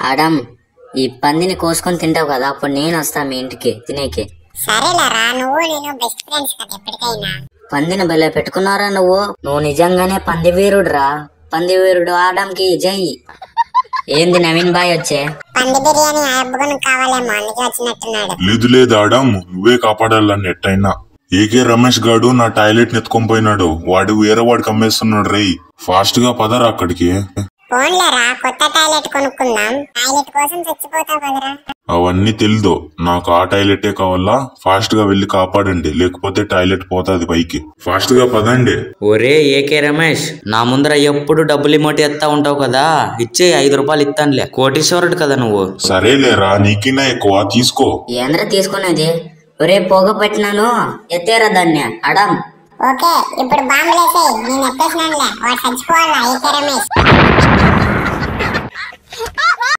Adam ఈ పందిని కోసుకొని తింటావు కదా అప్పుడు నేను వస్తా మీ ఇంటికి తినేకి సరేలేరా నువ్వు నేను బెస్ట్ ఫ్రెండ్స్ కదా ఎప్పటికైనా పందిని భలే పెట్టుకున్నారా నువ్వు నువ్వు నిజంగానే పంది వీరుడురా పంది వీరుడు ఆడంకి జై ఏంది నవీన్ బాయ్ వచ్చే పంది బిర్యానీ ఆ అబ్బుగును కావాలేమో అందుకే వచ్చినట్టున్నాడు లేదు లేదు ఆడమ్ నువ్వే కాపాడాలని ఎట్టయినా ఏకే రమేష్ గాడు నా టాయిలెట్ నెత్తుకొని పోయినాడు వాడు వేరే వాడికి అమ్మేస్తున్నాడు రేయ్ ఫాస్ట్ గా పదరా అక్కడికి ఫోన్లేరా కొత్త టాయిలెట్ కొనుక్కుందాం టాయిలెట్ కోసం చచ్చిపోతావు కదరా అవన్నీ తెలీదు నాకు ఆ టాయిలెటే కావాలా ఫాస్ట్ గా వెళ్ళి కాపాడండి లేకపోతే టాయిలెట్ పోతాది పైకి ఫాస్ట్ గా పదండి ఒరే ఏకే రమేష్ నా ముందర ఎప్పుడు డబ్బులు ఇమోటి ఎత్తా ఉంటావు కదా ఇచ్చే ఐదు రూపాయలు ఇస్తానులే కోటీశ్వరుడు కదా నువ్వు సరేలేరా నీకిన్నా ఎక్కువ తీసుకో ఏంద్ర తీసుకునేది ఒరే పొగ పెట్టినాను ఎత్తేరా దాన్ని అడమ్ ఓకే ఇప్పుడు బాంబులేసేయ్ నేను ఎత్తేసినానులే వాడు చచ్చిపోవాలా ఏకే రమేష్